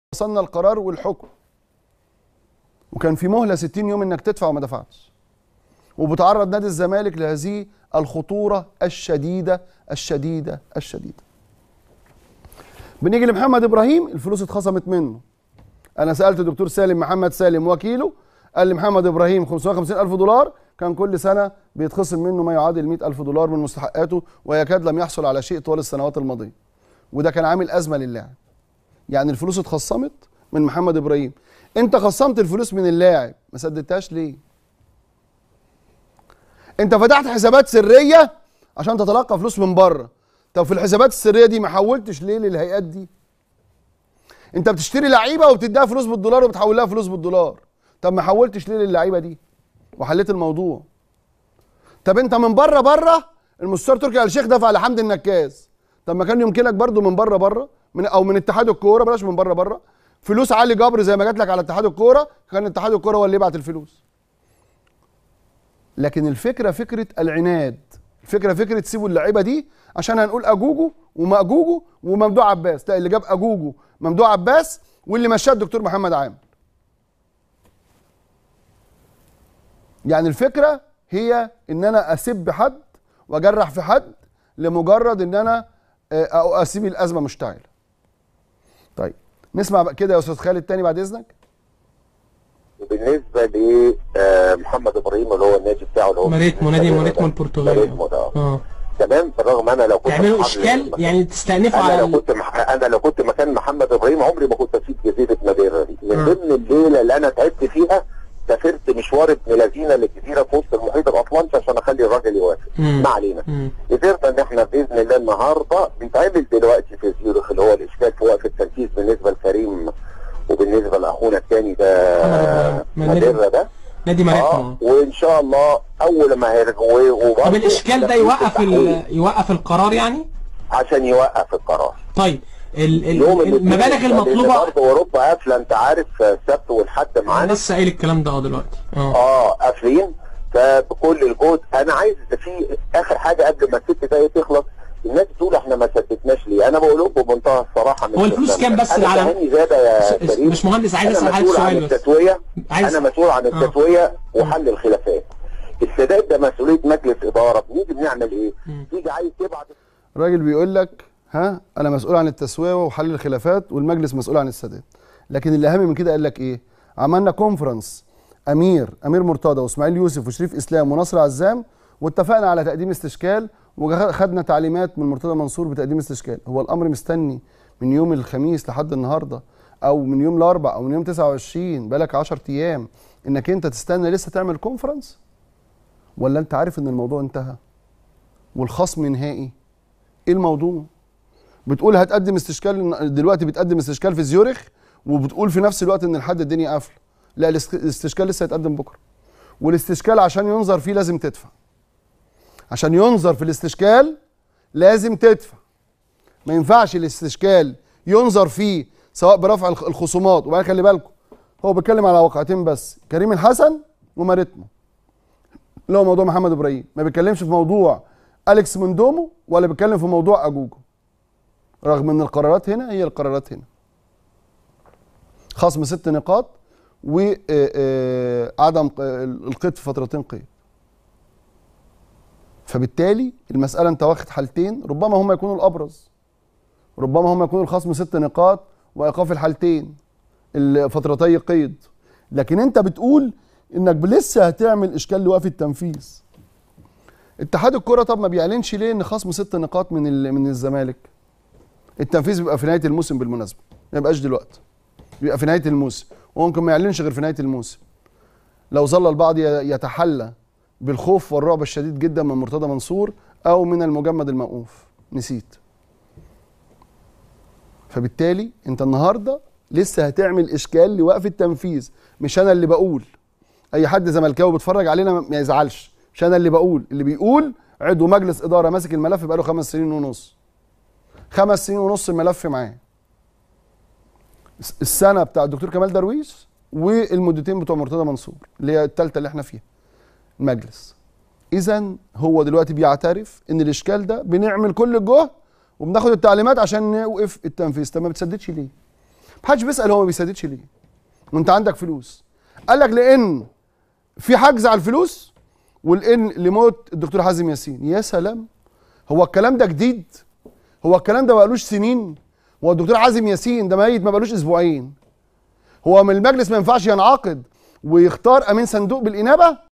وصلنا القرار والحكم وكان في مهله 60 يوم انك تدفع وما دفعتش وبتعرض نادي الزمالك لهذه الخطوره الشديده الشديده الشديده بنيجي لمحمد ابراهيم الفلوس اتخصمت منه انا سالت الدكتور سالم محمد سالم وكيله قال لي محمد ابراهيم 550 الف دولار كان كل سنه بيتخصم منه ما يعادل 100 الف دولار من مستحقاته ويكاد لم يحصل على شيء طوال السنوات الماضيه وده كان عامل ازمه للاعب يعني الفلوس اتخصمت من محمد ابراهيم انت خصمت الفلوس من اللاعب ما سددتهاش ليه انت فتحت حسابات سريه عشان تتلقى فلوس من بره طب في الحسابات السريه دي ما حولتش ليه للهيئات دي انت بتشتري لعيبه وبتديها فلوس بالدولار وبتحول لها فلوس بالدولار طب ما حولتش ليه للعيبه دي وحليت الموضوع طب انت من بره بره المستشار تركي آل الشيخ دفع لحمد النكاز طب ما كان يمكنك برضو من بره بره من او من اتحاد الكوره بلاش من بره بره فلوس علي جبر زي ما جات لك على اتحاد الكوره كان اتحاد الكوره هو اللي يبعت الفلوس لكن الفكره فكره العناد الفكره فكره سيبوا اللعيبه دي عشان هنقول اجوجو وماجوجو وممدوح عباس لا اللي جاب اجوجو ممدوح عباس واللي مشاه الدكتور محمد عامر يعني الفكره هي ان انا اسب حد واجرح في حد لمجرد ان انا آه، او اسيب الازمه مشتعله طيب نسمع بقى كده يا استاذ خالد تاني بعد اذنك بالنسبه لمحمد ابراهيم اللي هو النادي بتاعه اللي هو ماريتمو نادي ماريتمو البرتغالي ماريتمو ده اه تمام بالرغم انا لو كنت تعملوا محمد- اشكال يعني تستأنفوا انا على لو ال- كنت مح... انا لو كنت مكان محمد ابراهيم عمري ما كنت اسيب جزيره ماديرا دي من مم. ضمن الليله اللي انا تعبت فيها سافرت مشوار ابن لذينه للجزيره في وسط المحيط الاطلنطي عشان اخلي الراجل يوافق مم. ما علينا مم. قدرنا ان احنا باذن الله النهارده بيتعمل دلوقتي في زيورخ اللي هو الاشكال في وقف التنفيذ بالنسبه لكريم وبالنسبه لاخونا الثاني ده محمد إبراهيم. ماديرا ده نادي اه ماريتمو وان شاء الله اول ما هيرجعوا وبرضه طب الاشكال ده يوقف ال... التحويل يوقف القرار يعني عشان يوقف القرار طيب ال... ال... يوم المبالغ الاثنين، المطلوبه لأن برضه اوروبا قافله انت عارف السبت والحد انا معانا لسه قايل الكلام ده اه دلوقتي اه اه قافلين فبكل الجهد انا عايز في اخر حاجه قبل ما الست دقايق تخلص الناس بتقول احنا ما سددناش ليه انا بقول لكم بمنتهى الصراحه من هو الفلوس الإسلام. كام بس انا على- كهاني زاده يا س- كريم مش مهندس عايز انا اسال حضرتك مسؤول عن سؤال بس التسويه عايز انا مسؤول عن آه. التسويه وحل الخلافات السداد ده مسؤوليه مجلس اداره بنيجي بنعمل ايه؟ مم. تيجي عايز تبعت الراجل بيقول لك ها انا مسؤول عن التسويه وحل الخلافات والمجلس مسؤول عن السداد لكن اللي اهم من كده قال لك ايه عملنا كونفرنس امير امير مرتضى واسماعيل يوسف وشريف اسلام ونصر عزام واتفقنا على تقديم استشكال وخدنا تعليمات من مرتضى منصور بتقديم استشكال هو الامر مستني من يوم الخميس لحد النهارده او من يوم الاربع او من يوم 29 بالك 10 ايام انك انت تستنى لسه تعمل كونفرنس ولا انت عارف ان الموضوع انتهى والخصم نهائي ايه الموضوع بتقول هتقدم استشكال دلوقتي بتقدم استشكال في زيورخ وبتقول في نفس الوقت ان لحد الدنيا قافله لا الاست- الاستشكال لسه هيتقدم بكره والاستشكال عشان ينظر فيه لازم تدفع عشان ينظر في الاستشكال لازم تدفع ما ينفعش الاستشكال ينظر فيه سواء برفع الخ- الخصومات وبعدين خلي بالكم هو بيتكلم على واقعتين بس كريم الحسن وماريتمو اللي هو موضوع محمد ابراهيم ما بيتكلمش في موضوع اليكس مندومو ولا بيتكلم في موضوع اجوجو رغم ان القرارات هنا هي القرارات هنا خصم ست نقاط وعدم القيد في فترتين قيد فبالتالي المسألة أنت واخد حالتين ربما هم يكونوا الأبرز ربما هم يكونوا الخصم ست نقاط وإيقاف الحالتين الفترتي قيد لكن أنت بتقول إنك لسه هتعمل إشكال لوقف التنفيذ اتحاد الكرة طب ما بيعلنش ليه إن خصم ست نقاط من ال- من الزمالك التنفيذ بيبقى في نهاية الموسم بالمناسبة ما يبقاش دلوقتي بيبقى في نهاية الموسم وممكن ما يعلنش غير في نهاية الموسم لو ظل البعض ي- يتحلى بالخوف والرعب الشديد جدا من مرتضى منصور او من المجمد الموقوف نسيت فبالتالي انت النهارده لسه هتعمل اشكال لوقف التنفيذ مش انا اللي بقول اي حد زملكاوي بيتفرج علينا ما يزعلش مش انا اللي بقول اللي بيقول عضو مجلس اداره ماسك الملف بقاله خمس سنين ونص خمس سنين ونص الملف معاه الس- السنه بتاع الدكتور كمال درويش والمدتين بتوع مرتضى منصور اللي هي الثالثه اللي احنا فيها المجلس اذا هو دلوقتي بيعترف ان الاشكال ده بنعمل كل الجهد وبناخد التعليمات عشان نوقف التنفيذ طب ما بتسددش ليه محدش بيسال هو ما بيسددش ليه وانت عندك فلوس قال لك لان في حجز على الفلوس والان لموت الدكتور حازم ياسين يا سلام هو الكلام ده جديد هو الكلام ده بقالوش سنين هو الدكتور حازم ياسين ده ميت ما بقالوش اسبوعين هو من المجلس ما ينفعش ينعقد ويختار امين صندوق بالانابه